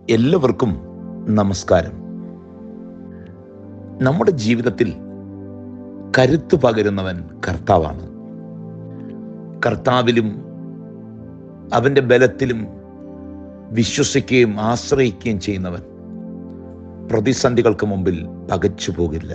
എല്ലാവർക്കും നമസ്കാരം നമ്മുടെ ജീവിതത്തിൽ കരുത്ത് പകരുന്നവൻ കർത്താവാണ് കർത്താവിലും അവൻ്റെ ബലത്തിലും വിശ്വസിക്കുകയും ആശ്രയിക്കുകയും ചെയ്യുന്നവൻ പ്രതിസന്ധികൾക്ക് മുമ്പിൽ പകച്ചു പോകില്ല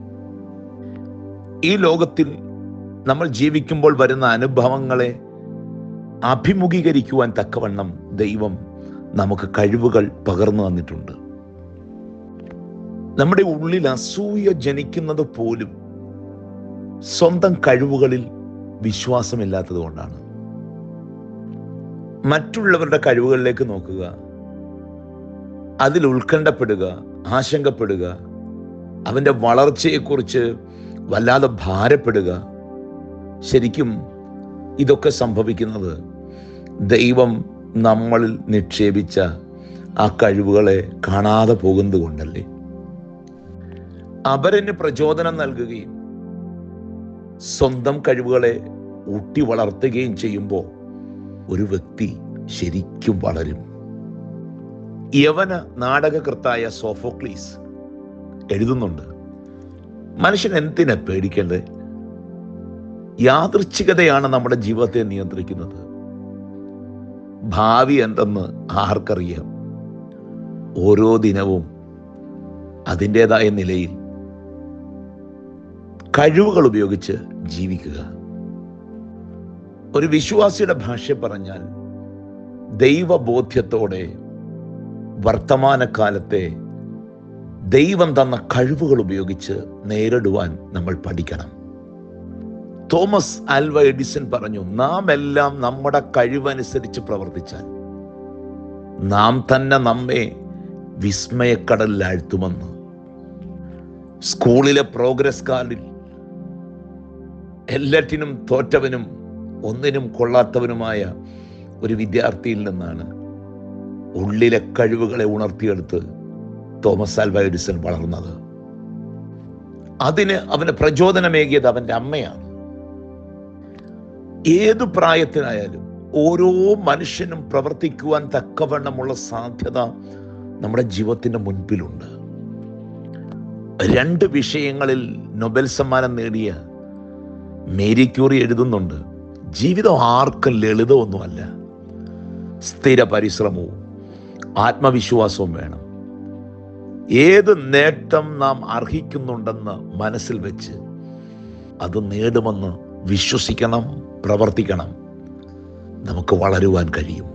ഈ ലോകത്തിൽ നമ്മൾ ജീവിക്കുമ്പോൾ വരുന്ന അനുഭവങ്ങളെ അഭിമുഖീകരിക്കുവാൻ തക്കവണ്ണം ദൈവം നമുക്ക് കഴിവുകൾ പകർന്നു തന്നിട്ടുണ്ട് നമ്മുടെ ഉള്ളിൽ അസൂയ ജനിക്കുന്നത് പോലും സ്വന്തം കഴിവുകളിൽ വിശ്വാസമില്ലാത്തത് കൊണ്ടാണ് മറ്റുള്ളവരുടെ കഴിവുകളിലേക്ക് നോക്കുക അതിൽ ഉത്കണ്ഠപ്പെടുക ആശങ്കപ്പെടുക അവൻ്റെ വളർച്ചയെക്കുറിച്ച് വല്ലാതെ ഭാരപ്പെടുക ശരിക്കും ഇതൊക്കെ സംഭവിക്കുന്നത് ദൈവം നമ്മളിൽ നിക്ഷേപിച്ച ആ കഴിവുകളെ കാണാതെ പോകുന്നത് കൊണ്ടല്ലേ അവരന് പ്രചോദനം നൽകുകയും സ്വന്തം കഴിവുകളെ ഊട്ടി വളർത്തുകയും ചെയ്യുമ്പോൾ ഒരു വ്യക്തി ശരിക്കും വളരും യവന നാടകകൃത്തായ സോഫോക്ലീസ് എഴുതുന്നുണ്ട് മനുഷ്യൻ എന്തിനാ പേടിക്കേണ്ടത് യാദൃച്ഛികതയാണ് നമ്മുടെ ജീവിതത്തെ നിയന്ത്രിക്കുന്നത് ഭാവി എന്തെന്ന് ആർക്കറിയാം ഓരോ ദിനവും അതിൻ്റെതായ നിലയിൽ കഴിവുകൾ ഉപയോഗിച്ച് ജീവിക്കുക ഒരു വിശ്വാസിയുടെ ഭാഷ പറഞ്ഞാൽ ദൈവബോധ്യത്തോടെ വർത്തമാനകാലത്തെ ദൈവം തന്ന കഴിവുകൾ ഉപയോഗിച്ച് നേരിടുവാൻ നമ്മൾ പഠിക്കണം തോമസ് ആൽവ എഡിസൺ പറഞ്ഞു നാം എല്ലാം നമ്മുടെ കഴിവനുസരിച്ച് പ്രവർത്തിച്ചാൽ നാം തന്നെ നമ്മെ വിസ്മയക്കടലിൽ ആഴ്ത്തുമെന്ന് സ്കൂളിലെ പ്രോഗ്രസ് കാർഡിൽ എല്ലാറ്റിനും തോറ്റവനും ഒന്നിനും കൊള്ളാത്തവനുമായ ഒരു വിദ്യാർത്ഥിയിൽ നിന്നാണ് ഉള്ളിലെ കഴിവുകളെ ഉണർത്തിയെടുത്ത് തോമസ് ആൽവ എഡിസൺ വളർന്നത് അതിന് അവന് പ്രചോദനമേകിയത് അവൻ്റെ അമ്മയാണ് ഏതു പ്രായത്തിനായാലും ഓരോ മനുഷ്യനും പ്രവർത്തിക്കുവാൻ തക്കവണ്ണമുള്ള സാധ്യത നമ്മുടെ ജീവിതത്തിന്റെ മുൻപിലുണ്ട് രണ്ട് വിഷയങ്ങളിൽ നൊബൽ സമ്മാനം നേടിയ മേരി ക്യൂറി എഴുതുന്നുണ്ട് ജീവിതം ആർക്കും ലളിതമൊന്നുമല്ല സ്ഥിര പരിശ്രമവും ആത്മവിശ്വാസവും വേണം ഏത് നേട്ടം നാം അർഹിക്കുന്നുണ്ടെന്ന് മനസ്സിൽ വെച്ച് അത് നേടുമെന്ന് വിശ്വസിക്കണം പ്രവർത്തിക്കണം നമുക്ക് വളരുവാൻ കഴിയും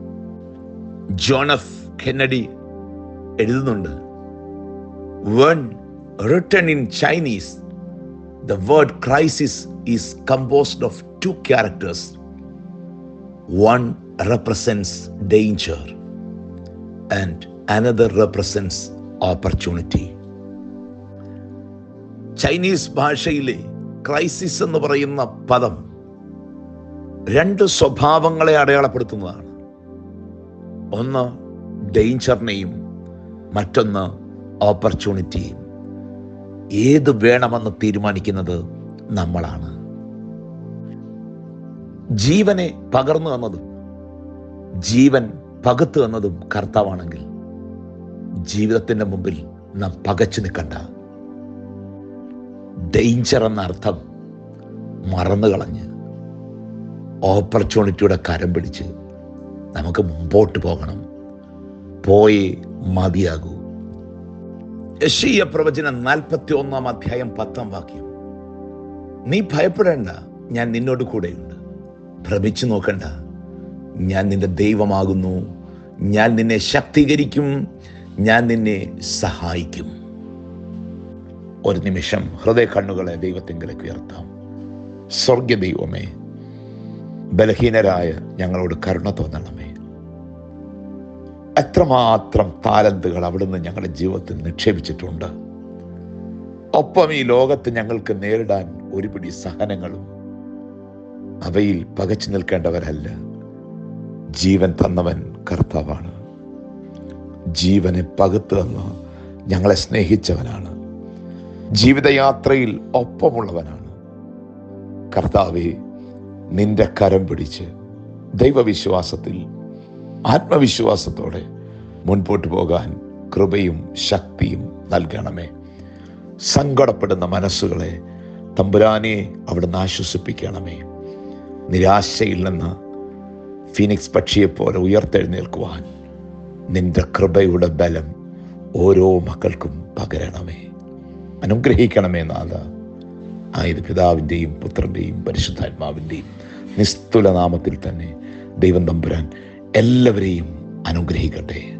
ജോണഫ് കെന്നഡി എഴുതുന്നുണ്ട് when written in Chinese the word crisis is composed of two characters one represents danger and another represents opportunity Chinese ഭാഷയിലെ ക്രൈസിസ് എന്ന് പറയുന്ന പദം രണ്ട് സ്വഭാവങ്ങളെ അടയാളപ്പെടുത്തുന്നതാണ് ഒന്ന് ഡേഞ്ചറിനെയും മറ്റൊന്ന് ഓപ്പർച്യൂണിറ്റിയും ഏത് വേണമെന്ന് തീരുമാനിക്കുന്നത് നമ്മളാണ് ജീവനെ പകർന്നു തന്നതും ജീവൻ പകുത്തു തന്നതും കർത്താവാണെങ്കിൽ ജീവിതത്തിന്റെ മുമ്പിൽ നാം പകച്ചു നിൽക്കണ്ട ഡേഞ്ചർ എന്ന അർത്ഥം മറന്നു കളഞ്ഞ് ഓപ്പർച്യൂണിറ്റിയുടെ കരം പിടിച്ച് നമുക്ക് മുമ്പോട്ട് പോകണം പോയി മതിയാകൂ യശീയ പ്രവചനം നാൽപ്പത്തി ഒന്നാം അധ്യായം പത്താം വാക്യം നീ ഭയപ്പെടേണ്ട ഞാൻ നിന്നോട് കൂടെയുണ്ട് ഭ്രമിച്ചു നോക്കണ്ട ഞാൻ നിന്റെ ദൈവമാകുന്നു ഞാൻ നിന്നെ ശക്തീകരിക്കും ഞാൻ നിന്നെ സഹായിക്കും ഒരു നിമിഷം ഹൃദയ കണ്ണുകളെ ദൈവത്തിങ്കിലേക്ക് ഉയർത്താം സ്വർഗ ദൈവമേ ബലഹീനരായ ഞങ്ങളോട് കരുണ തോന്നണമേ എത്രമാത്രം താലന്തുകൾ അവിടുന്ന് ഞങ്ങളുടെ ജീവിതത്തിൽ നിക്ഷേപിച്ചിട്ടുണ്ട് ഒപ്പം ഈ ലോകത്ത് ഞങ്ങൾക്ക് നേരിടാൻ ഒരുപിടി സഹനങ്ങളും അവയിൽ പകച്ചു നിൽക്കേണ്ടവരല്ല ജീവൻ തന്നവൻ കർത്താവാണ് ജീവനെ പകുത്തു തന്ന് ഞങ്ങളെ സ്നേഹിച്ചവനാണ് ജീവിതയാത്രയിൽ ഒപ്പമുള്ളവനാണ് കർത്താവെ നിന്റെ കരം പിടിച്ച് ദൈവവിശ്വാസത്തിൽ ആത്മവിശ്വാസത്തോടെ മുൻപോട്ട് പോകാൻ കൃപയും ശക്തിയും നൽകണമേ സങ്കടപ്പെടുന്ന മനസ്സുകളെ തമ്പുരാനെ അവിടുന്ന് ആശ്വസിപ്പിക്കണമേ നിരാശയിൽ നിന്ന് ഫിനിക്സ് പക്ഷിയെപ്പോലെ ഉയർത്തെഴുന്നേൽക്കുവാൻ നിന്റെ കൃപയുടെ ബലം ഓരോ മക്കൾക്കും പകരണമേ അനുഗ്രഹിക്കണമേ നാഥ ആയത് പിതാവിൻ്റെയും പുത്രൻ്റെയും പരിശുദ്ധാത്മാവിൻ്റെയും നിസ്തുല നാമത്തിൽ തന്നെ ദൈവം തമ്പുരാൻ എല്ലാവരെയും അനുഗ്രഹിക്കട്ടെ